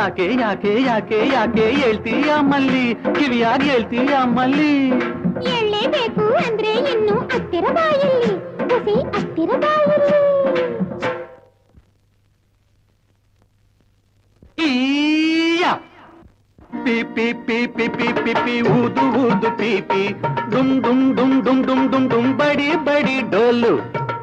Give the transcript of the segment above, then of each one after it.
ಯಾಕೆ ಯಾಕೆ ಯಾಕೆ ಯಾಕೆ ಹೇಳ್ತೀಯ ಮಲ್ಲಿ ಕಿವಿಯಾಗಿ ಹೇಳ್ತೀಯ ಮಲ್ಲಿ ಎಳ್ಳೇಬೇಕು ಅಂದ್ರೆ ಇನ್ನು ಹತ್ತಿರ ಬಾಯಲ್ಲಿ ಹುಸಿ ಹತ್ತಿರ ಬಾಯಲ್ಲಿ ಈಯ ಪಿ ಪಿ ಪಿ ಪಿ ಪಿ ಪಿ ಪಿ ಊದು ಊದು ಪಿ ಪಿ ಡುಮ್ ಡುಮ್ ಡುಮ್ ಡುಮ್ ಡುಮ್ ಡುಮ್ ಡುಮ್ ಬಡಿ ಬಡಿ ಡೋಲು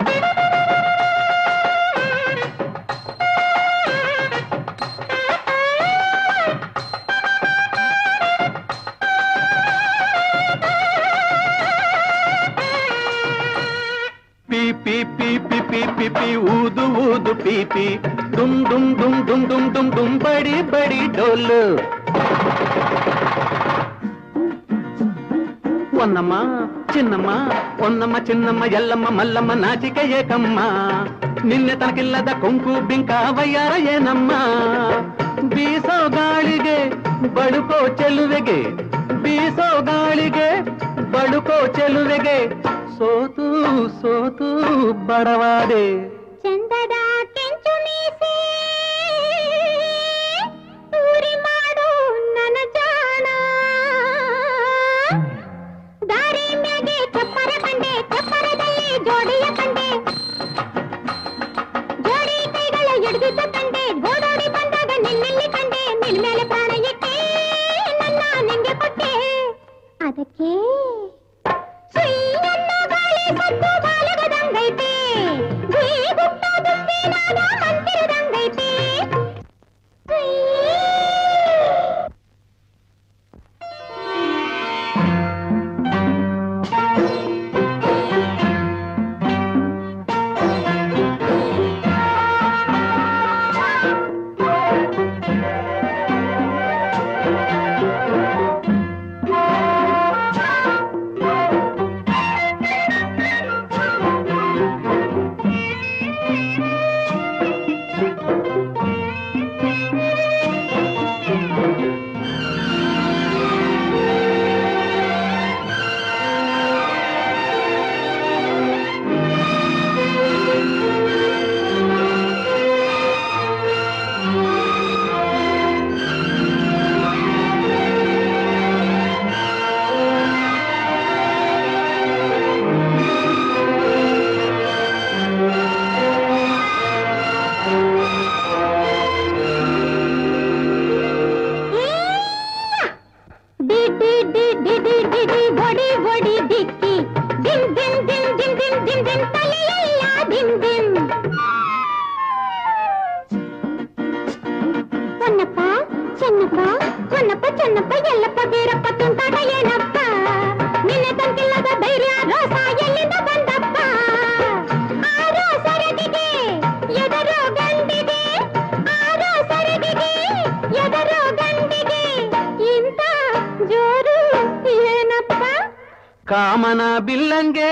ಪಿ ಪಿ ಪಿ ಪಿ ಪಿ ಪಿ ಪಿ ಊದು ಊದು ಪಿ ಪಿ ಡುಮ್ ಡುಮ್ ಡುಮ್ ಡುಮ್ ಡುಮ್ ಡುಮ್ ಡುಮ್ ಬಡಿ ಬಡಿ ಡೋಲು ಒನ್ನಮ್ಮ ಚಿನ್ನಮ್ಮ ಒನ್ನಮ್ಮ ಚಿನ್ನಮ್ಮ ಎಲ್ಲಮ್ಮ ಮಲ್ಲಮ್ಮ ನಾಚಿಕೆ ಏಕಮ್ಮ ನಿನ್ನೆ ತನಕಿಲ್ಲದ ಕೊಂಕು ಬಿಂಕ ವಯ್ಯಾರ ಏನಮ್ಮ ಬೀಸೋ ಗಾಳಿಗೆ ಬಡುಕೋ ಚೆಲುವೆಗೆ ಬೀಸೋ ಗಾಳಿಗೆ ಬಡುಕೋ ಚೆಲುವೆಗೆ ಸೋತು ಸೋತು ಬಡವಾದೆ ಚಂದದ ಕೆಂಚು ಮೀಸೆ ಊರಿ ಮಾಡು ನನ್ನ ಜಾಣ ದಾರಿ ಮ್ಯಾಗೆ ಚಪ್ಪರ ಕಂಡೆ ಚಪ್ಪರದಲ್ಲಿ ಜೋಡಿಯ ಕಂಡೆ ಜೋಡಿ ಕೈಗಳ ಹಿಡಿದಿದ್ದ ಕಂಡೆ ಗೋಡೋಡಿ ಬಂದಾಗ ನಿನ್ನೆಲ್ಲಿ ಕಂಡೆ ನಿನ್ ಮೇಲೆ ಪ್ರಾಣ ಇಟ್ಟೆ ನನ್ನ ನಿಂಗೆ ಕೊಟ್ಟೆ ಅದಕ್ಕೆ ಸುಯ್ಯನ್ನ ಗಾಳಿ ಸದ್ದು ಬಾಲಗದಂಗೈತೆ ಗುಯ್ ಗುಟ್ಟ ದುಂಬಿನಾದ ಮಂದಿರದಂಗೈತೆ ಸುಯ್ ಡಿ ಡಿ ಡಿ ಡಿ ಡಿ ಡಿ ಡಿ ಬೊಡಿ ಬೊಡಿ ದಿಕ್ಕಿ ದಿನ್ ದಿನ್ ದಿನ್ ದಿನ್ ದಿನ್ ದಿನ್ ದಿನ್ ತಲೆಯೆಲ್ಲ ದಿನ್ ದಿನ್ ಹೊನ್ನಪ್ಪ ಚೆನ್ನಪ್ಪ ಹೊನ್ನಪ್ಪ ಚೆನ್ನಪ್ಪ ಎಲ್ಲಪ್ಪ ಬೀರಪ್ಪ ತುಂಟಾಟ ಏನಪ್ಪ ನಿನ್ನೆ ತಂತಿಲ್ಲದ ಧೈರ್ಯ ರೋಸ ಎಲ್ಲಿಂದ ಬಂದಪ್ಪ ಆರೋ ಸರದಿಗೆ ಎದರೋ ಗಂಡಿಗೆ ಆರೋ ಸರದಿಗೆ ಎದರೋ ಗಂಡಿಗೆ ಇಂಥ ಜೋರು ಏನಪ್ಪ ಕಾಮನ ಬಿಲ್ಲಂಗೆ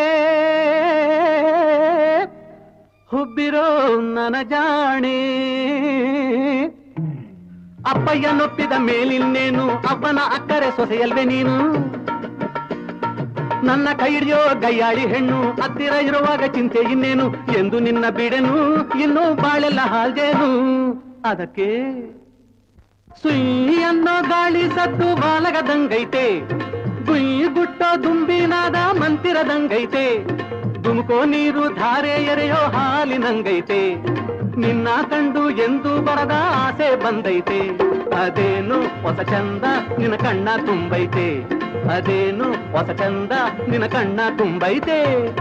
ಹುಬ್ಬಿರೋ ನನ ಜಾಣೆ ಅಪ್ಪಯ್ಯನೊಪ್ಪಿದ ಮೇಲಿನ್ನೇನು ಅಪ್ಪನ ಅಕ್ಕರೆ ಸೊಸೆಯಲ್ವೇ ನೀನು ನನ್ನ ಕೈ ಹಿಡಿಯೋ ಗಯ್ಯಾಳಿ ಹೆಣ್ಣು ಹತ್ತಿರ ಇರುವಾಗ ಚಿಂತೆ ಇನ್ನೇನು ಎಂದು ನಿನ್ನ ಬಿಡೆನು ಇನ್ನೂ ಬಾಳೆಲ್ಲ ಹಾಲ್ದೇನು ಅದಕ್ಕೆ ಸುಯ್ ಅನ್ನೋ ಗಾಳಿ ಸದ್ದು ಬಾಲಗದಂಗೈತೆ ಗುಯ್ ಗುಟ್ಟೋ ದುಂಬಿನಾದ ಮಂತಿರದಂಗೈತೆ ದುಮ್ಕೋ ನೀರು ಧಾರೆ ಎರೆಯೋ ಹಾಲಿನಂಗೈತೆ ನಿನ್ನ ಕಂಡು ಎಂದು ಬರದ ಆಸೆ ಬಂದೈತೆ ಅದೇನು ಹೊಸ ಚಂದ ನಿನ್ನ ಕಣ್ಣ ತುಂಬೈತೆ ಅದೇನು ಹೊಸ ಚಂದ ನಿನ್ನ ಕಣ್ಣ ತುಂಬೈತೆ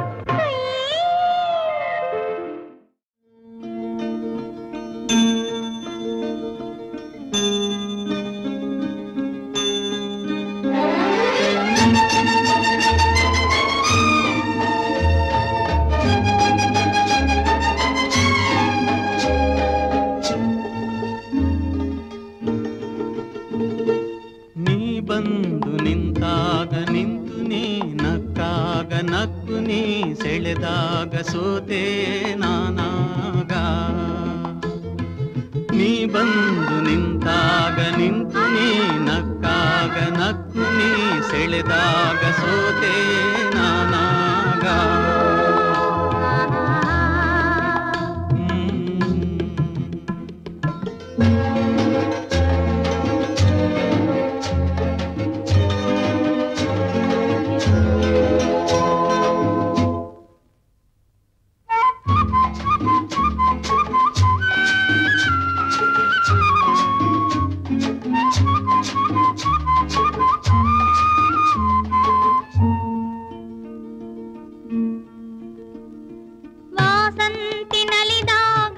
ನೀ ಬಂದು ನಿಂತಾಗ ನಿಂತು ನೀ ನಕ್ಕಾಗ ನಕ್ಕು ನೀ ಸೆಳೆದಾಗ ಸೋತೆ ನಾನಾಗ ನೀ ಬಂದು ನಿಂತಾಗ ನಿಂತು ನೀ ನಕ್ಕಾಗ ನಕ್ಕು ನೀ ಸೆಳೆದಾಗ ಸೋತೆ ನಾನಾಗ ಹ್ಮ್. ವಾಸಂತಿ ನಲಿದಾಗ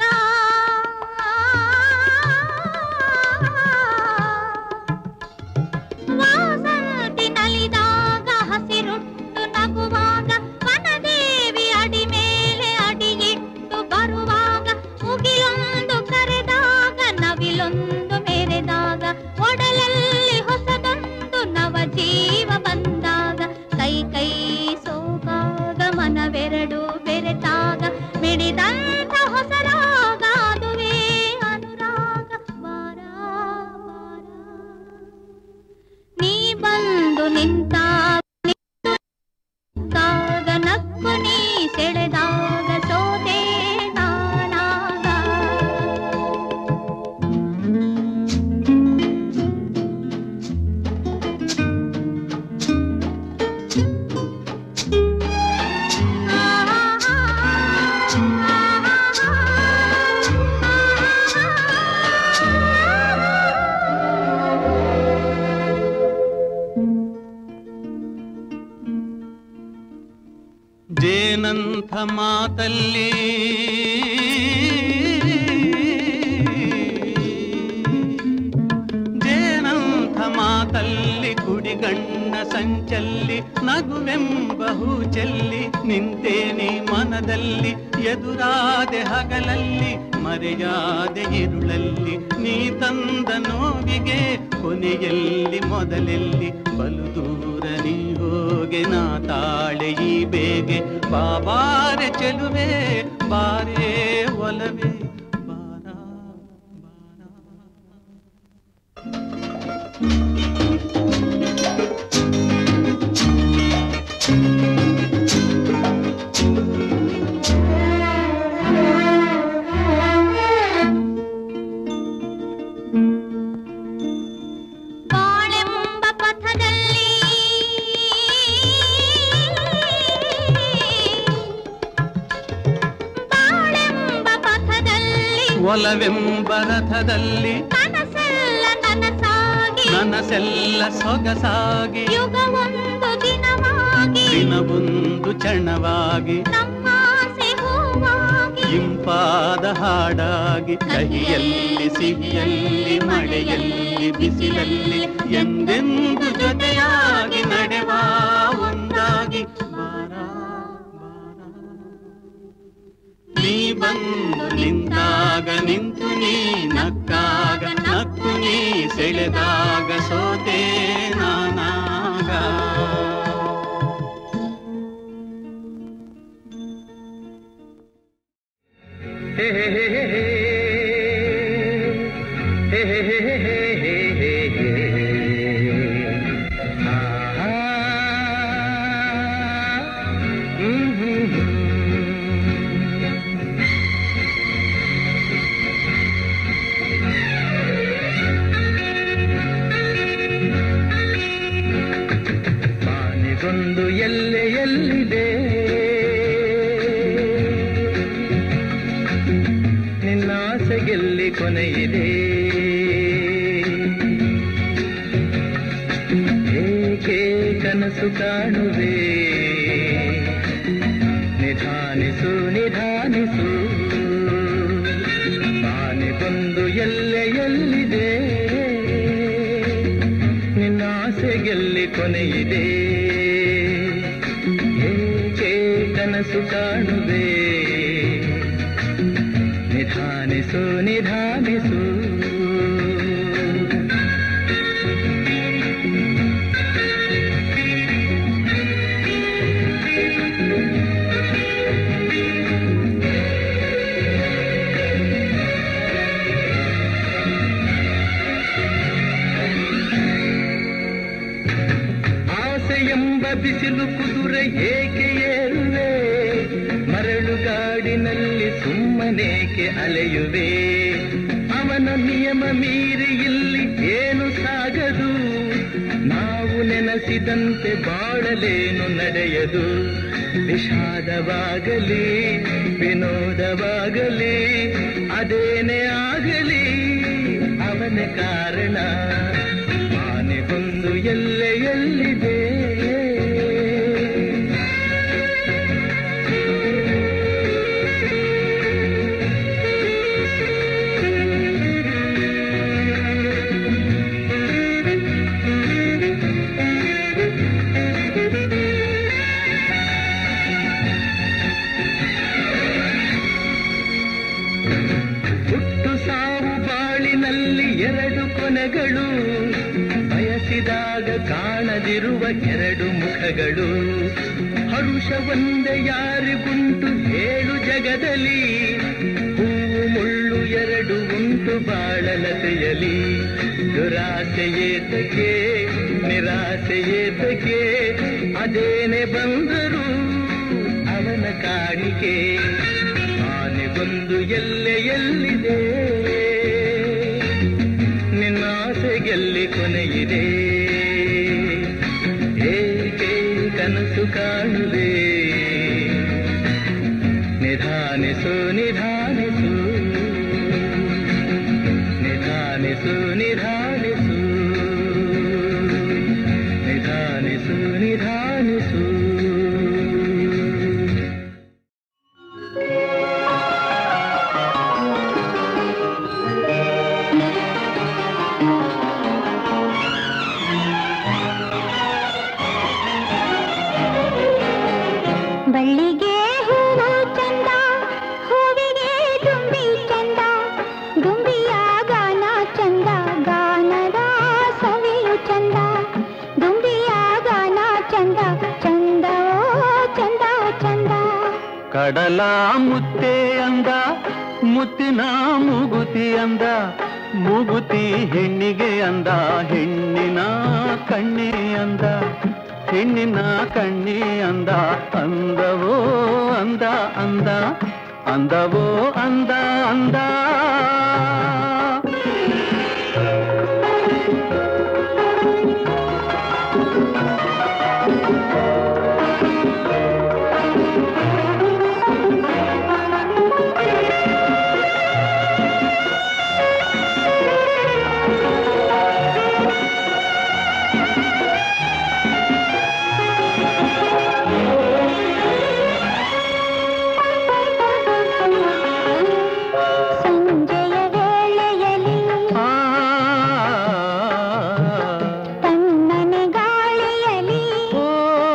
ವಾಸಂತಿ ನಲಿದಾಗ ಹಸಿರುಟ್ಟು ನಗುವಾಗ ವನದೇವಿ ಅಡಿ ಮೇಲೆ ಅಡಿಯಿಟ್ಟು ಬರುವಾಗ ಮುಗಿಲೊಂದು ಕರೆದಾಗ ನವಿಲೊಂದು ಮೆರೆದಾಗ ಒಡಲಲ್ಲಿ ಹೊಸದೊಂದು ನವ ಜೀವ ಬಂದಾಗ ಕೈ ಕೈ ಸೋಕಾಗ ಮನವೆರಡು ಬೆರೆತಾಗ ಮಿಡಿದಂತ ಹೊಸರಾಗ ಅದುವೇ ಅನುರಾಗ ಬಾರ ಬಾರ ನೀ ಬಂದು ನಿಂತಾಗ ನಿಂತಾಗ ನಕ್ಕು ನೀ ಸೆಳೆದಾಗ ಸೋತೆ ನಾನಾಗ ಜೇನಂಥ ಮಾತಲ್ಲಿ ಜೇನಂಥ ಮಾತಲ್ಲಿ ಕುಡಿಗಣ್ಣ ಸಂಚಲ್ಲಿ ನಗುವೆಂಬ ಹೂಚೆಲ್ಲಿ ನಿಂತೇನೆ ಮನದಲ್ಲಿ ಎದುರಾದೆ ಹಗಲಲ್ಲಿ ಮರೆಯಾದೆ ಇರುಳಲ್ಲಿ ನೀ ತಂದ ನೋವಿಗೆ ಕೊನೆಯಲ್ಲಿ ಮೊದಲೆಲ್ಲಿ ಬಲು ದೂರ ನೀ ಹೋಗೆ ನಾ ತಾಳೆ ಈ ಬೇಗೆ ಬಾಬಾರೆ ಚೆಲುವೆ ಬಾರೇ ಒಲವೇ ಬಾರ ಬಾರ ಬಾಳೆಂಬ ಪಥದಲ್ಲಿ ಬಾಳೆಂಬ ಪಥದಲ್ಲಿ ಒಲವೆಂಬ ರಥದಲ್ಲಿ ಕನಸೆಲ್ಲ ನನಸಾಗಿ ನನಸೆಲ್ಲ ಸೊಗಸಾಗಿ ಯುಗವೊಂದು ದಿನವಾಗಿ ದಿನವೊಂದು ಚಣವಾಗಿ ನಮ್ಮಾಸೆ ಹೂವಾಗಿ ಇಂಪಾದ ಹಾಡಾಗಿ ಕಹಿಯಲ್ಲಿ ಸಿಹಿಯಲ್ಲಿ ಮಳೆಯಲ್ಲಿ ಬಿಸಿಲಲ್ಲಿ ಎಂದೆಂದು ಜೊತೆಯಾಗಿ ನಡೆವ ಒಂದಾಗಿ ಬಾರ ಬಾರ ನೀ ಬಂದು ನಿಂತಾಗ ನಿಂತು ನೀ ನಕ್ಕಾಗ ನಕ್ಕು ನೀ ಸೆಳೆದಾಗ ಸೋತೆ ನಾನಾಗ ಹೇ ಹೇ ಹೇ ಹೇ ಹೇ. ಹೇ ಹೇ ಹೇ ಹೇ ಹೇ ಹೇ ಹೇ ಹೇ. ಆ, ಆ. ಹ್ಮ್ ಹ್ಮ್ ಹ್ಮ್. ಬಾನಿಗೊಂದು ಎಲ್ಲೆ ಎಲ್ಲಿದೆ ನಿನ್ನಾಸೆಗೆಲ್ಲಿ ಕೊನೆಯಿದೆ ಏಕೆ ಕನಸು ಕಾಣುವೆ ನಿಧಾನಿಸು ನಿಧಾನಿಸು ಬಾನಿಗೊಂದು ಎಲ್ಲೆ ಎಲ್ಲಿದೆ ನಿನ್ನಾಸೆಗೆಲ್ಲಿ ಕೊನೆಯಿದೆ ಏಕೆ ಕನಸು ಕಾಣುವೆ ನಿಧಾನಿಸು ನಿಧಾನಿಸು ಆಸೆ ಎಂಬ ಬಿಸಿಲು ಕುದುರೆ ಏಕೆ ಏರುವೆ ಮರಳು ಗಾಡಿನಲ್ಲಿ ಸುಮ್ಮನೇಕೆ ಅಲೆಯುವೆ ಅವನ ನಿಯಮ ಮೀರಿ ಇಲ್ಲಿ ಏನು ಸಾಗದು ನಾವು ನೆನೆಸಿದಂತೆ ಬಾಳಲೇನು ನಡೆಯದು ವಿಷಾದವಾಗಲಿ ವಿನೋದವಾಗಲಿ ಅದೇನೇ ಆಗಲಿ ಅವನ ಕಾರಣ ಆನೆಗೊಂದು ಎಲ್ಲೆ ಎಲ್ಲಿದೆ ನಗುತ್ತಿರುವ ಎರಡು ಮುಖಗಳು ಹರುಷ ಒಂದೇ ಯಾರಿಗುಂಟು ಏಳು ಜಗದಲ್ಲಿ ಹೂವು ಮುಳ್ಳು ಎರಡು ಉಂಟು ಬಾಳಲತೆಯಲಿ ದುರಾಸೆಯೇತಕ್ಕೆ ನಿರಾಸೆಯೇತಕ್ಕೆ ಅದೇನೆ ಬಂದರು ಅವನ ಕಾಣಿಕೆ ಆನೆಗೊಂದು ಎಲ್ಲೆ ಎಲ್ಲಿದೆ ನಿನ್ನಾಸೆಗೆಲ್ಲಿ ಕೊನೆಯಿದೆ ಏಕೆ ಕನಸು ಕಾಣುವೆ ನಿಧಾನಿಸು ನಿಧಾನಿಸು ನಿಧಾನಿಸು ನಿಧಾನಿಸು ನಿಧಾನಿಸು ನಿಧಾನಿಸು ಬಳ್ಳಿಗೆ ಹೂವು ಚಂದ ಹೂವಿಗೆ ದುಂಬಿ ಚಂದ ದುಂಬಿಯ ಗಾನ ಚಂದ ಗಾನದ ಸವಿಯು ಚಂದ ದುಂಬಿಯ ಗಾನ ಚಂದ ಚಂದವೋ ಚಂದ ಚಂದ ಕಡಲ ಮುತ್ತೆ ಅಂದ ಮುತ್ತಿನ ಮೂಗುತಿ ಅಂದ ಮೂಗುತಿ ಹೆಣ್ಣಿಗೆ ಅಂದ ಹೆಣ್ಣಿನ ಕಣ್ಣಿ ಅಂದ ಹೆಣ್ಣಿನ ಕಣ್ಣಿ ಅಂದ ಅಂದವೋ ಅಂದ ಅಂದ ಅಂದವೋ ಅಂದ ಅಂದ ಸಂಜೆಯ ವೇಳೆಯಲ್ಲಿ ಆ, ತಣ್ಣನೆ ಗಾಳಿಯಲಿ ಓ,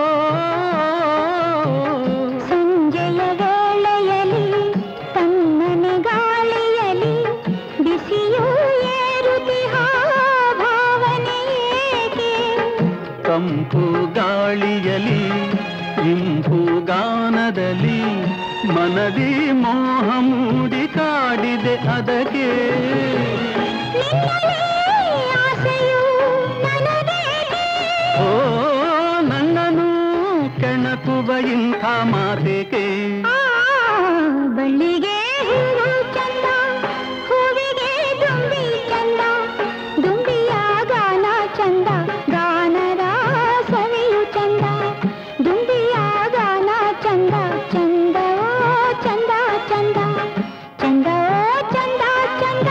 ಸಂಜೆಯ ವೇಳೆಯಲ್ಲಿ ತಣ್ಣನೆ ಗಾಳಿಯಲಿ ಬಿಸಿಯು ಏರುತ್ತಿಹ ಭಾವನೆ ಏಕೆ ತಂಪು ಗಾಳಿಯಲಿ ಇಂಪು ಗಾನದಲ್ಲಿ ಮನದಿ ಮೋಹ ಮೂಡಿ ಕಾಡಿದೆ ಅದಕ್ಕೆ ನಿನ್ನಲೇ ಆಸೆಯು ನನಗೇಕೆ? ಓ ನನ್ನನು ಕೆಣಕುವ ಇಂಥ ಮಾತೇಕೆ ಆ, ಬಳ್ಳಿಗೆ ಹೂವು ಚಂದ ಹೂವಿಗೆ ದುಂಬಿ ಚಂದ ದುಂಬಿಯ ಗಾನ ಚಂದ ಗಾನದ ಸವಿಯು ಚಂದ ದುಂಬಿಯ ಗಾನ ಚಂದ ಚಂದವೋ ಚಂದ ಚಂದ ಚಂದವೋ ಚಂದ ಚಂದ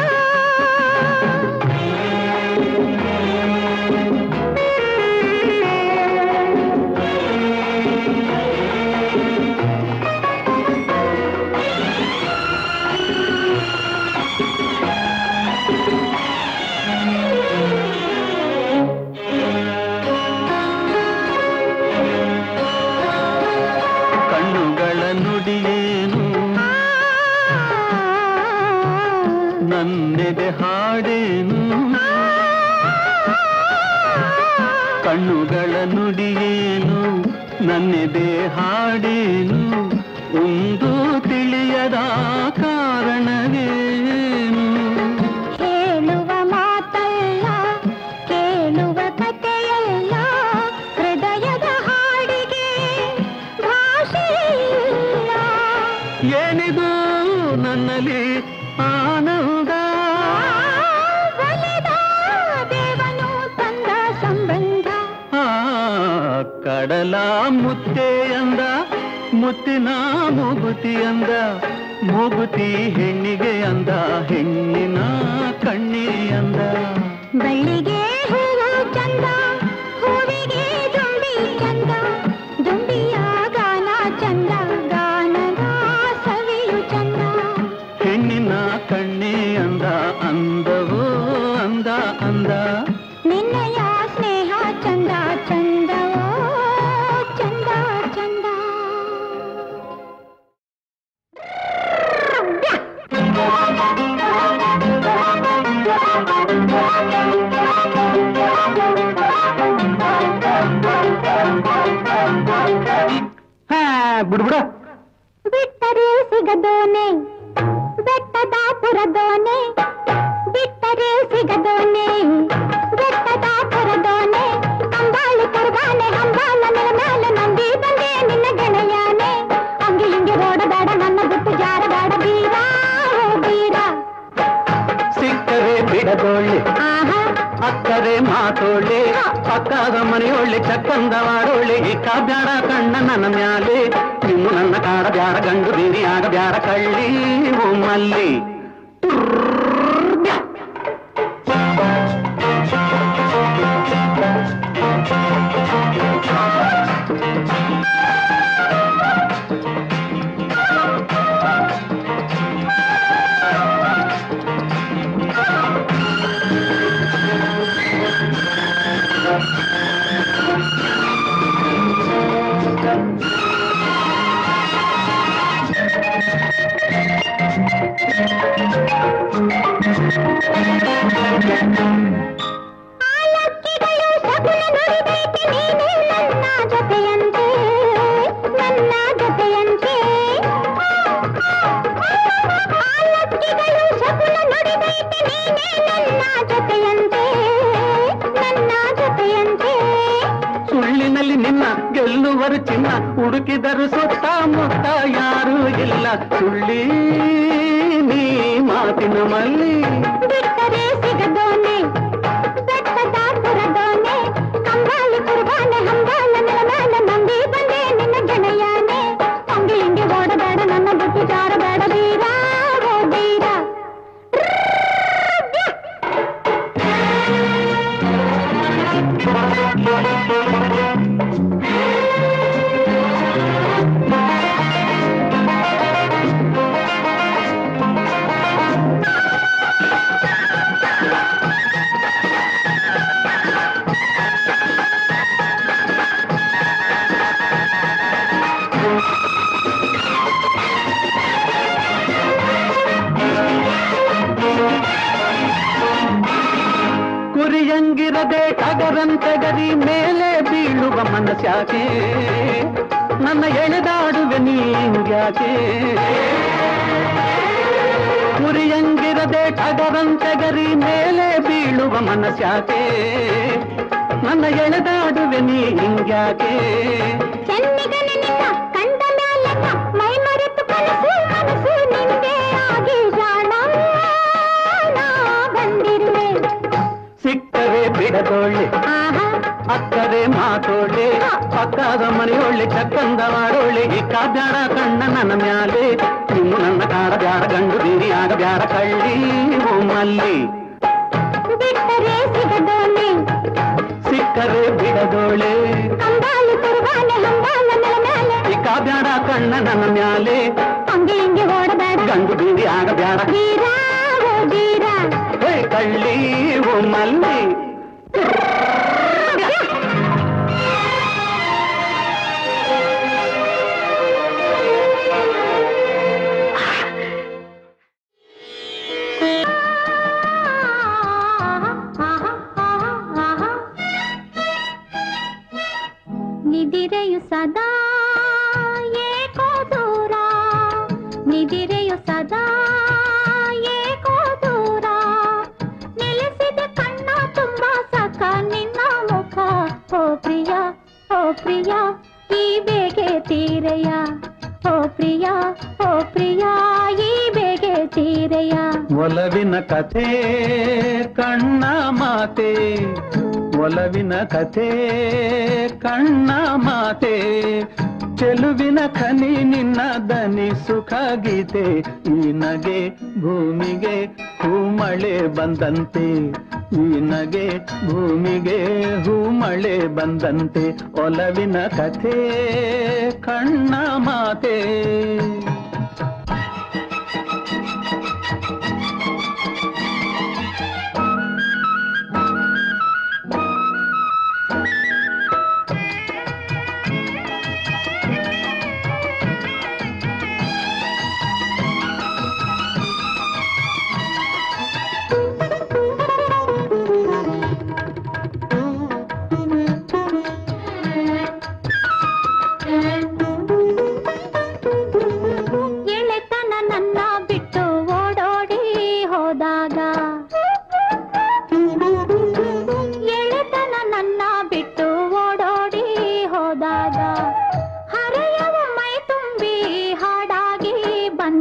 ಕಣ್ಣುಗಳ ನುಡಿಯೇನು ನನ್ನೆದೆ ಹಾಡೇನು ಕಣ್ಣುಗಳ ನುಡಿಯೇನು ನನ್ನೆದೆ ಹಾಡೇನು ಒಂದು ತಿಳಿಯದ ಕಾರಣವೇನು ಹೇಳುವ ಮಾತಲ್ಲ ಕೇಳುವ ಕಥೆಯಲ್ಲ ಹೃದಯದ ಹಾಡಿಗೆ ಭಾಷೆಯಿಲ್ಲ ಏನಿದು ನನ್ನಲ್ಲಿ ಆನಂದ ಒಲಿದ ದೇವನು ತಂದ ಸಂಬಂಧ ಆ ಕಡಲ ಮುತ್ತೆ ಅಂದ ಮುತ್ತಿನ ಮೂಗುತಿ ಅಂದ ಮೂಗುತಿ ಹೆಣ್ಣಿಗೆ ಅಂದ ಹೆಣ್ಣಿನ ಕಣ್ಣಿ ಅಂದ ಬಳ್ಳಿಗೆ ಹೂವು ಚಂದ ಹೂವಿಗೆ ದುಂಬಿ ಚಂದ ದುಂಬಿಯ ಗಾನ ಚಂದ ಗಾನದ ಸವಿಯು ಚಂದ ಹೆಣ್ಣಿನ ಕಣ್ಣಿ ಅಂದ ಅಂದವೋ ಅಂದ ಅಂದ ನಿನ್ನಯ ಸ್ನೇಹ ಚಂದ ಚಂದವೋ ಚಂದ ಚಂದ Thank you. ಬಿಟ್ಟರೆ ಸಿಗದೋನೆ ಬೆಟ್ಟದ ಪುರದೋನೆ ಬಿಟ್ಟರೆ ಸಿಗದೋನೆ ಬೆಟ್ಟದ ಪುರದೋನೆ ಅಂಬಾಳಿ ಕುರ್ಬಾನೆ ಅಂಬಾಲ ನೆಲ ಮೇಲೆ ನಂಬಿ ಬಂದೆ ನಿನ್ನ ಗೆಳೆಯಾನೆ ಹಂಗೆ ಹಿಂಗೆ ಓಡಬೇಡ ನನ್ನ ಬಿಟ್ಟು ಜಾರಬೇಡ ಬೀರ ಓ ಬೀರ ಸಿಕ್ಕರೆ ಬಿಡದೊಳ್ಳೆ ಆಹಾ ಅಕ್ಕರೆ ಮಾತೋಳ್ಳೆ ಪಕ್ಕದ ಮನೆಯೊಳ್ಳೆ ಚಕ್ಕಂದ ಮಾಡೋಳ್ಳೆ ಇಕ್ಕ ಬ್ಯಾಡ ಕಣ್ಣ ನನ್ನ ಮ್ಯಾಲೆ ಇನ್ನು ನನ್ನ ಕಾಡ ಬ್ಯಾಡ ಗಂಡು ಬೀರಿಯಾಗ ಬ್ಯಾಡ ಕಳ್ಳಿ ಒಮ್ಮಲ್ಲಿ ಆಲಕ್ಕಿಗಳು ಶಕುನ ನುಡಿದೈತೆ ನೀನೇ ನನ್ನ ಜೊತೆಯಂತೆ ನನ್ನ ಜೊತೆಯಂತೆ ಆಲಕ್ಕಿಗಳು ಶಕುನ ನುಡಿದೈತೆ ನೀನೇ ನನ್ನ ಜೊತೆಯಂತೆ ನನ್ನ ಜೊತೆಯಂತೆ ಸುಳ್ಳಿನಲ್ಲಿ ನಿನ್ನ ಗೆಲ್ಲುವರು ಚಿನ್ನ ಹುಡುಕಿದರು ಸುತ್ತ ಮುತ್ತ ಯಾರೂ ಇಲ್ಲ ಸುಳ್ಳಿ ನೀ ಮಾತಿನ ಮಲ್ಲಿ ಬಿಟ್ಟರೆ ಸಿಗದೋನೆ ಬೆಟ್ಟದ ಪುರದೋನೆ ಕಂಬಾಲಿ ಕುರ್ಬಾನೆ ಹಂಬಾಲ ನೆಲ ಮೇಲೆ ನಂಬಿ ಬಂದೆ ನಿನ್ನ ಗೆಳೆಯಾನೆ ಹಂಗೆ ಹಿಂಗೆ ಓಡಬೇಡ ನನ್ನ ಬಿಟ್ಟು ಜಾರಬೇಡ ಬೀರ ಓ ಬೀರ ಕುರಿಯಂಗಿರದೆ ಟಗರಂತೆ ಗರಿ ಮೇಲೆ ಬೀಳುವ ಮನಸ್ಯಾಕೆ ನನ್ನ ಎಳೆದಾಡುವೆ ನೀಂಗ್ಯಾಕೆ ಕುರಿಯಂಗಿರದೆ ಟಗರಂತೆ ಗರಿ ಮೇಲೆ ಬೀಳುವ ಮನಸ್ಯಾಕೆ ನನ್ನ ಎಳೆದಾಡುವೆ ನೀ ಹಿಂಗ್ಯಾಕೆ ಚೆನ್ನಿಗನ ನಿನ್ನ ಕಂಡ ಮ್ಯಾಲೆಲ್ಲ ಮೈ ಮರೆತು ಕನಸು ಮನಸ್ಸು ನಿಂದೆ ಆಗಿ ಜಾಣ ನಾ ಬಂದಿರುವೆ ಸಿಕ್ಕರೆ ಬಿಡದೊಳ್ಳೆ ಆಹಾ ಅಕ್ಕರೆ ಮಾತೋಳ್ಳೆ ಪಕ್ಕದ ಮನೆಯೊಳ್ಳೆ ಚಕ್ಕಂದ ಮಾಡೋಳ್ಳೆ ಈ ಬ್ಯಾಡ ಕಣ್ಣ ನನ್ನ ಮ್ಯಾಲೆ ಇನ್ನು ನನ್ನ ಕಾಡ ಬ್ಯಾಡ ಗಂಡು ಬೀರಿಯಾಗ ಬ್ಯಾಡ ಕಳ್ಳಿ ಒಮ್ಮಲ್ಲಿ ಬಿಟ್ಟರೆ ಸಿಗದೋನೆ ಸಿಕ್ಕರೆ ಬಿಡದೋಳೆ ಕಂಬಾಲಿ ಕುರ್ಬಾನೆ ಹಂಬಾಲ ನೆಲ ಮೇಲೆ ಈ ಬ್ಯಾಡ ಕಣ್ಣ ನನ್ನ ಮ್ಯಾಲೆ ಹಂಗೆ ಹಿಂಗೆ ಓಡಬೇಡ ಗಂಡು ಬೀರಿಯಾಗ ಬ್ಯಾಡ ವೀರ ಓ ವೀರ ಹೇ ಕಳ್ಳಿ ಒಮ್ಮಲ್ಲಿ ನಿದಿರೆಯು ಸದಾ ಏಕೋ ದೂರ ನಿದಿರೆಯು ಸದಾ ಏಕೋ ದೂರ ನೆಲೆಸಿದ ಕಣ್ಣ ತುಂಬ ಸಖ ನಿನ್ನ ಮುಖ ಓ ಪ್ರಿಯ ಓ ಪ್ರಿಯ ಈ ಬೇಗೆ ತೀರೆಯ ಓ ಪ್ರಿಯ ಓ ಪ್ರಿಯ ಈ ಬೇಗೆ ತೀರೆಯ ಒಲವಿನ ಕಥೆ ಕಣ್ಣ ಮಾತೆ ಒಲವಿನ ಕಥೆ ಕಣ್ಣ ಮಾತೆ ಚೆಲುವಿನ ಖನಿ ನಿನ್ನ ದನಿ ಸುಖ ಗೀತೆ ಈ ನಗೆ ಭೂಮಿಗೆ ಹೂಮಳೆ ಬಂದಂತೆ ಈ ನಗೆ ಭೂಮಿಗೆ ಹೂಮಳೆ ಬಂದಂತೆ ಒಲವಿನ ಕಥೆ ಕಣ್ಣ ಮಾತೆ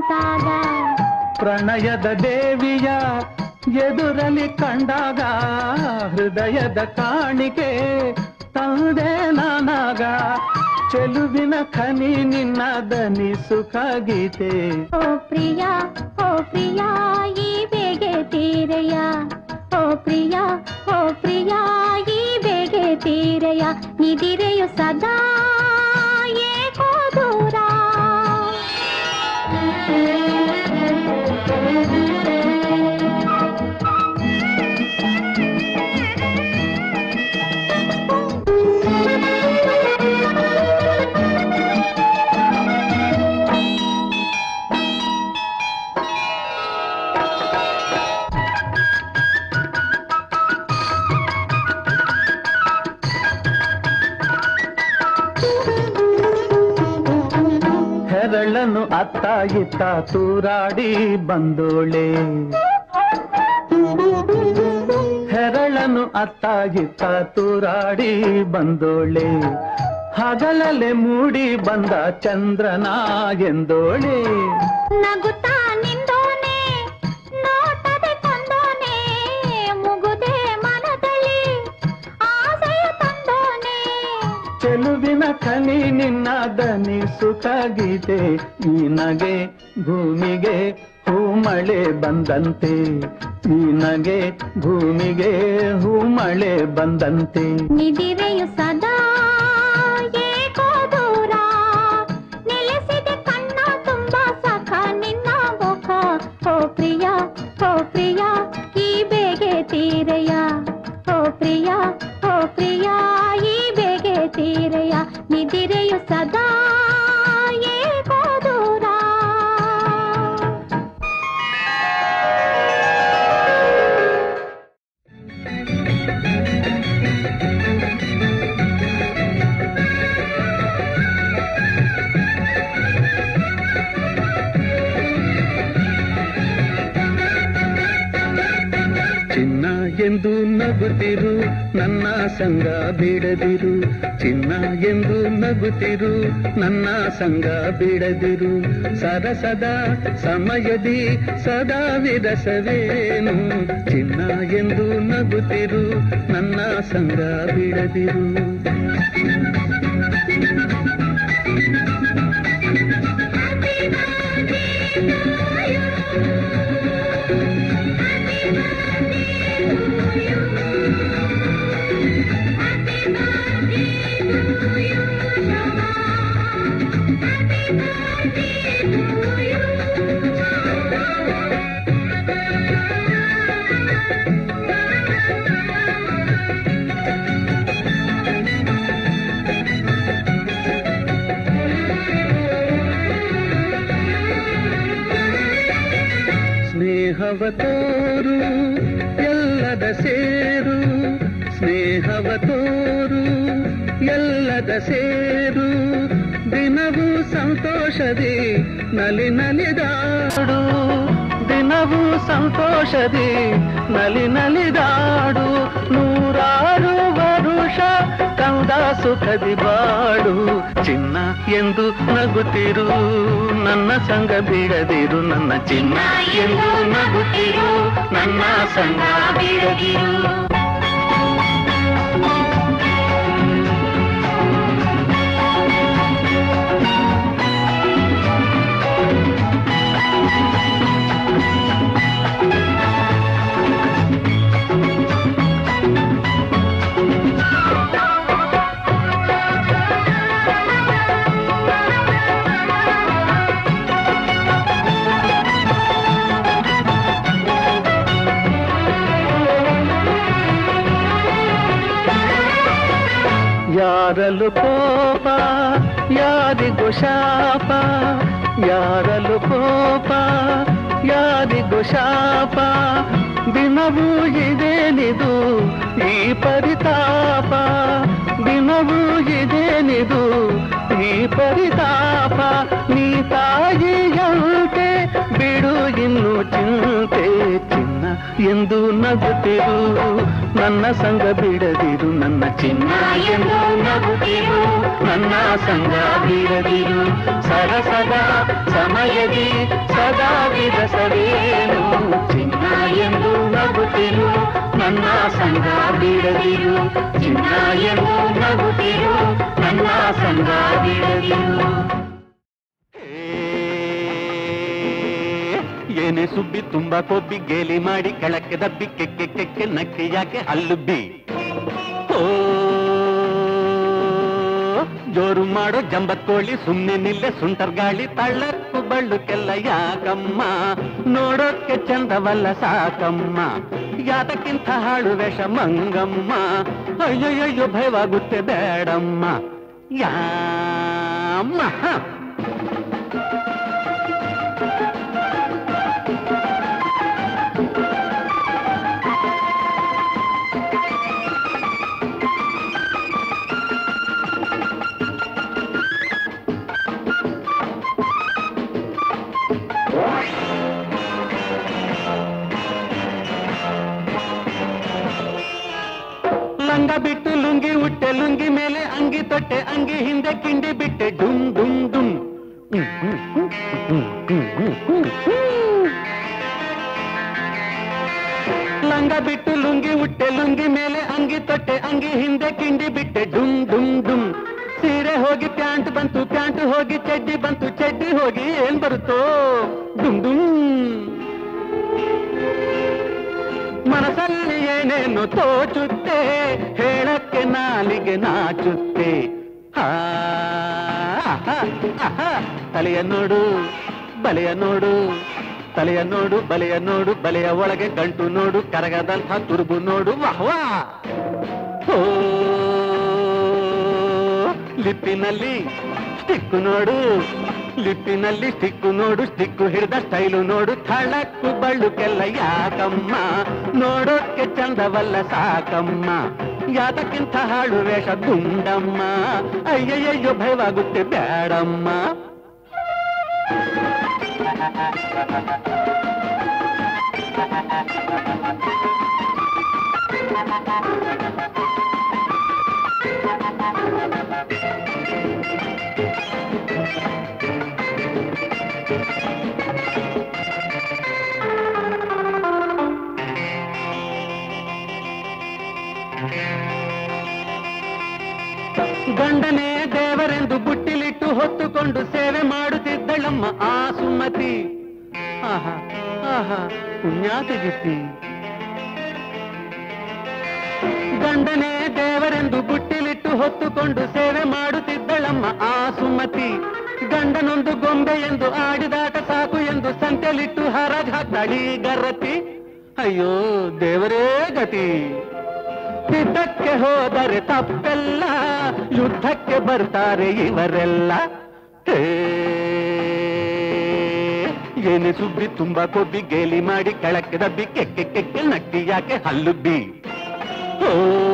ನಿಂತಾಗ ಪ್ರಣಯದ ದೇವಿಯ ಎದುರಲಿ ಕಂಡಾಗ ಹೃದಯದ ಕಾಣಿಕೆ ತಂದೆ ನಾನಾಗ ಚೆಲುವಿನ ಖನಿ ನಿನ್ನ ದನಿ ಸುಖ ಗೀತೆ ಓ ಪ್ರಿಯ ಓ ಪ್ರಿಯ ಈ ಬೇಗೆ ತೀರೆಯ ಓ ಪ್ರಿಯ ಓ ಪ್ರಿಯ ಈ ಬೇಗೆ ತೀರೆಯ ನಿದಿರೆಯು ಸದಾ ಏಕೋ ದೂರ ಹೆರಳನ್ನು ಅತ್ತ ಇತ್ತ ತೂರಾಡಿ ಬಂದೋಳೆ ಹೆರಳನ್ನು ಅತ್ತ ಇತ್ತ ತೂರಾಡಿ ಬಂದೋಳೆ ಹಗಲಲೆ ಮೂಡಿ ಬಂದ ಚಂದ್ರನ ಎಂದೋಳೆ ನಗುತ್ತಾ ನಿಂದೋನೆ ನೋಟದೆ ಕೊಂದೋನೆ ಮುಗುದೆ ಮನದಲ್ಲಿ ಆಸೆಯ ತಂದೋನೆ ಚೆಲುವಿನ ಕನಿ ನಿನ್ನ ದನಿ ಸುಖ ಗೀತೆ ಈ ನಗೆ ಭೂಮಿಗೆ ಹೂಮಳೆ ಬಂದಂತೆ ಈ ನಗೆ ಭೂಮಿಗೆ ಹೂಮಳೆ ಬಂದಂತೆ ನಿದಿರೆಯು ಸದಾ ಏಕೋ ದೂರ ನೆಲೆಸಿದೆ ಕಣ್ಣ ತುಂಬ ಸಖ ನಿನ್ನ ಮುಖ ಓ ಪ್ರಿಯ ಓ ಪ್ರಿಯ ಈ ಬೇಗೆ ತೀರೆಯ ಓ ಪ್ರಿಯ ಓ ಪ್ರಿಯ ಈ ಬೇಗೆ ತೀರೆಯ ನಿದಿರೆಯು ಸದಾ ಏಕೋ ದೂರ ಚಿನ್ನ ಎಂದು ನಗುತ್ತಿರು ನನ್ನ ಸಂಗ ಬಿಡದಿರು ಚಿನ್ನ ಎಂದು ನಗುತ್ತಿರು ನನ್ನ ಸಂಗ ಬಿಡದಿರು ಸರಸದ ಸಮಯದಿ ಸದಾ ವಿರಸವೇನು ಚಿನ್ನ ಎಂದು ನಗುತ್ತಿರು ನನ್ನ ಸಂಗ ಬಿಡದಿರು ಸ್ನೇಹವ ತೋರು ಎಲ್ಲದ ಸೇರು ಸ್ನೇಹವ ತೋರು ಎಲ್ಲದ ಸೇರು ದಿನವೂ ಸಂತೋಷದಿ ನಲಿ ನಲಿದಾಡು ದಿನವೂ ಸಂತೋಷದಿ ನಲಿ ನಲಿದಾಡು ನೂರಾರು ವರುಷ ಕಂದ ಸುಖದಿ ಬಾಡು ಚಿನ್ನ ಎಂದು ನಗುತ್ತಿರು ನನ್ನ ಸಂಗ ಬಿಡದಿರು ನನ್ನ ಚಿನ್ನ ಎಂದು ನಗುತ್ತಿರು ನನ್ನ ಸಂಗ ಬಿಡದಿರು ಯಾರಲು ಕೋಪ ಯಾರಿಗೂ ಶಾಪ ಯಾರಲು ಕೋಪ ಯಾರಿಗೂ ಶಾಪ ದಿನವೂ ಇದೇನಿದು ಈ ಪರಿತಾಪ ದಿನವೂ ಇದೇನಿದು ಈ ಪರಿತಾಪ ನೀ ತಾಯಿಯಂತೆ ಬಿಡು ಇನ್ನು ಚಿಂತೆ ಚಿನ್ನ ಎಂದು ನಗುತ್ತಿರು ನನ್ನ ಸಂಗ ಬಿಡದಿರು ನನ್ನ ಚಿನ್ನ ಎಂದು ನಗುತ್ತಿರು ನನ್ನ ಸಂಗ ಬಿಡದಿರು ಸರಸದ ಸಮಯದಿ ಸ ಬೆಳಗಾವಿದ ಸರಿಯೇನು ಚಿನ್ನ ಎಂದು ನಗುತ್ತಿರು ನನ್ನ ಸಂಗ ಬಿಡದಿರು ಚಿನ್ನ ಎಂದು ನಗುತ್ತಿರು ನನ್ನ ಸಂಗ ಬಿಡದಿರು ಏನೇ ಸುಬ್ಬಿ ತುಂಬಾ ಕೊಬ್ಬಿ ಗೇಲಿ ಮಾಡಿ ಕೆಳಕ್ಕೆ ದಬ್ಬಿ ಕೆಕ್ಕೆ ಕೆಕ್ಕೆ ನಕ್ಕೆ ಯಾಕೆ ಹಲ್ಲುಬ್ಬಿ ಓ ಜೋರು ಮಾಡೋ ಜಂಬತ್ಕೋಳಿ ಸುಮ್ನೆ ನಿಲ್ಲೆ ಸುಂಟರ್ ಗಾಳಿ ತಳ್ಳಕ್ಕು ಬಳ್ಳುಕ್ಕೆಲ್ಲ ಯಾಕಮ್ಮ ನೋಡೋಕ್ಕೆ ಚಂದವಲ್ಲ ಸಾಕಮ್ಮ ಯಾತಕ್ಕಿಂತ ಹಾಳು ವೇಷ ಮಂಗಮ್ಮ ಅಯ್ಯಯ್ಯೋ ಭಯವಾಗುತ್ತೆ ಬೇಡಮ್ಮ ಯಾಮ್ಮ ಹ. ಲಂಗ ಬಿಟ್ಟು ಲುಂಗಿ ಉಟ್ಟೆ ಲುಂಗಿ ಮೇಲೆ ಅಂಗಿ ತೊಟ್ಟೆ ಅಂಗಿ ಹಿಂದೆ ಕಿಂಡಿ ಬಿಟ್ಟೆ ಡುಮ್ ಡುಮ್ ಡುಮ್ ಹ್ಮ್, ಹ್ಮ್, ಹ್ಮ್, ಹ್ಮ್, ಹ್ಮ್, ಹ್ಮ್, ಹ್ಮ್, ಹ್ಮ್. ಲಂಗ ಬಿಟ್ಟು ಲುಂಗಿ ಉಟ್ಟೆ ಲುಂಗಿ ಮೇಲೆ ಅಂಗಿ ತೊಟ್ಟೆ ಅಂಗಿ ಹಿಂದೆ ಕಿಂಡಿ ಬಿಟ್ಟೆ ಡುಮ್ ಡುಮ್ ಡುಮ್ ಸೀರೆ ಹೋಗಿ ಪ್ಯಾಂಟ್ ಬಂತು ಪ್ಯಾಂಟ್ ಹೋಗಿ ಚಡ್ಡಿ ಬಂತು ಚಡ್ಡಿ ಹೋಗಿ ಏನ್ ಬರುತ್ತೋ ಡುಮ್ ಡುಮ್ ಮನಸ್ಸಲ್ಲಿ ಏನೇನು ತೋಚುತ್ತೆ ಹೇಳಕ್ಕೆ ನಾಲಿಗೆ ನಾಚುತ್ತೆ ಹಾ, ಆಹಾ, ಆಹಾ. ತಲೆಯ ನೋಡು ಬಲೆಯ ನೋಡು ತಲೆಯ ನೋಡು ಬಲೆಯ ನೋಡು ಬಲೆಯ ಒಳಗೆ ಗಂಟು ನೋಡು ಕರಗದಂಥ ತುರುಬು ನೋಡು ವಾಹ್ವಾ ಓ ಲಿಪ್ಪಿನಲ್ಲಿ ಸ್ಟಿಕ್ಕು ನೋಡು ಲಿಪ್ಪಿನಲ್ಲಿ ಸ್ಟಿಕ್ಕು ನೋಡು ಸ್ಟಿಕ್ಕು ಹಿಡಿದ ಸ್ಟೈಲು ನೋಡು ಥಳಕ್ಕು ಬಳ್ಳುಕೆಲ್ಲ ಯಾಕಮ್ಮ ನೋಡೋಕ್ಕೆ ಚಂದವಲ್ಲ ಸಾಕಮ್ಮ ಯಾತಕ್ಕಿಂತ ಹಾಳು ವೇಷ ಗುಂಡಮ್ಮ ಅಯ್ಯಯ್ಯೋ ಭಯವಾಗುತ್ತೆ ಬೇಡಮ್ಮ ಗಂಡನೇ ದೇವರೆಂದು ಬುಟ್ಟಿಲಿಟ್ಟು ಹೊತ್ತುಕೊಂಡು ಸೇವೆ ಮಾಡುತ್ತಿದ್ದಳಮ್ಮ ಆ ಸುಮತಿ ಆಹಾ ಆಹಾ ಪುಣ್ಯಾತಗಿತ್ತಿ ಗಂಡನೇ ದೇವರೆಂದು ಬುಟ್ಟಿಲಿಟ್ಟು ಹೊತ್ತುಕೊಂಡು ಸೇವೆ ಮಾಡುತ್ತಿದ್ದಳಮ್ಮ ಆ ಸುಮತಿ ಗಂಡನೊಂದು ಗೊಂಬೆ ಎಂದು ಆಡಿದಾಟ ಸಾಕು ಎಂದು ಸಂತೆಲಿಟ್ಟು ಹರಾಜ್ ಹಾಕ್ತಾಳಿ ಗರತಿ ಅಯ್ಯೋ ದೇವರೇ ಗತಿ ಯುದ್ಧಕ್ಕೆ ಹೋದರೆ ತಪ್ಪೆಲ್ಲ ಯುದ್ಧಕ್ಕೆ ಬರ್ತಾರೆ ಇವರೆಲ್ಲ ಹೇ, ಏನೇ ಸುಬ್ಬಿ ತುಂಬಾ ಕೊಬ್ಬಿ ಗೇಲಿ ಮಾಡಿ ಕೆಳಕ್ಕೆ ದಬ್ಬಿ ಕೆಕ್ಕೆ ಕೆಕ್ಕೆ ನಕ್ಕಿ ಯಾಕೆ ಹಲ್ಲುಬ್ಬಿ ಓ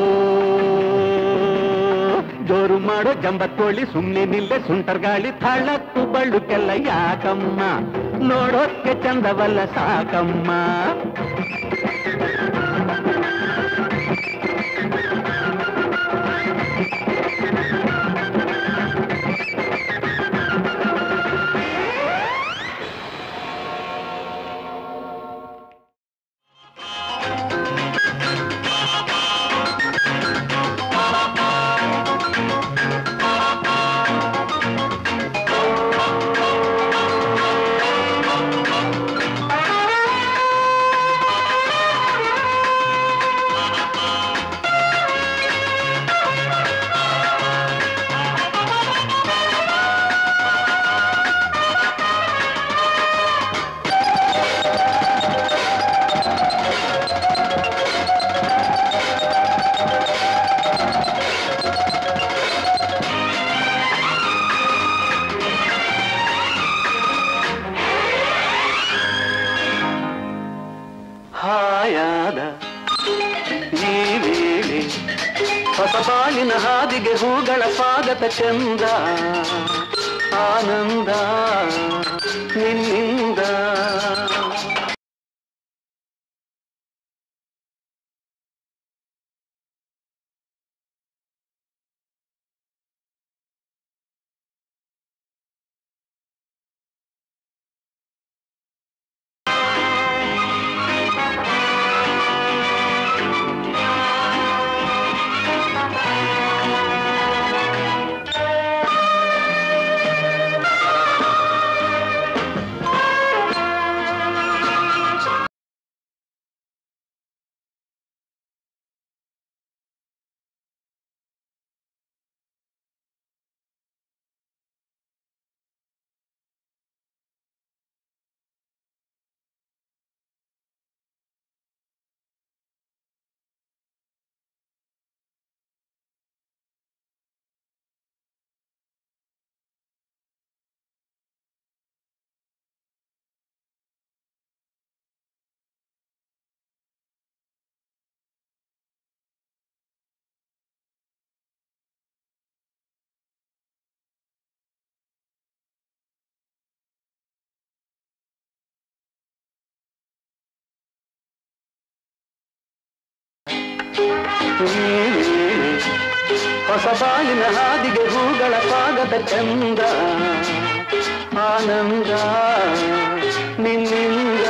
ಜೋರು ಮಾಡೋ ಜಂಬತ್ತೋಳಿ ಸುಮ್ನೆ ನಿಲ್ಲೆ ಸುಂಟರ್ ಗಾಳಿ ಥಳಕ್ಕು ಬಳ್ಳುಕೆಲ್ಲ ಯಾಕಮ್ಮ ನೋಡೋಕ್ಕೆ ಚಂದವಲ್ಲ ಸಾಕಮ್ಮ ಹಾಯಾದ ಈ ವೇಳೆ ಹೊಸ ಬಾಳಿನ ಹಾದಿಗೆ ಹೂಗಳ ಸ್ವಾಗತ ಚಂದ ಆನಂದ ನಿನ್ನಿಂದ ನೀನೇನೆ ಹೊಸ ಬಾಳಿನ ಹಾದಿಗೆ ಹೂಗಳ ಸ್ವಾಗತ ಚಂದ ಆನಂದ ನಿನ್ನಿಂದ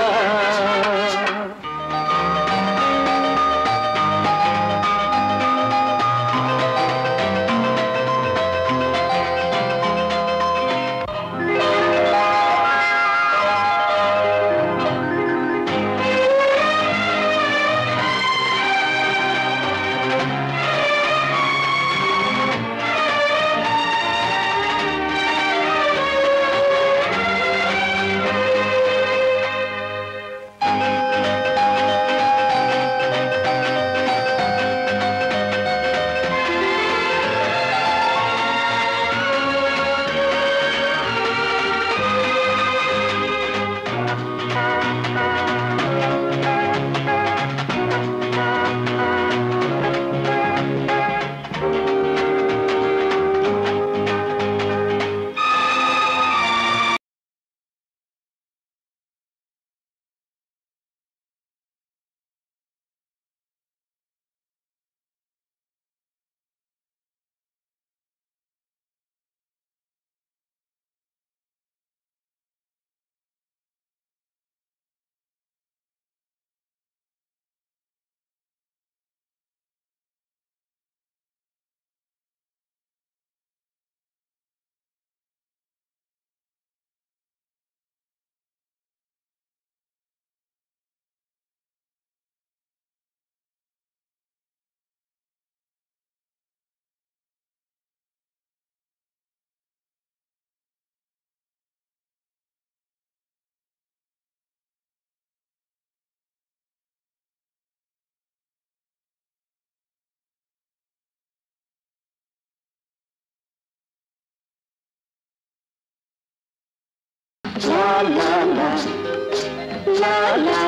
La la la, la la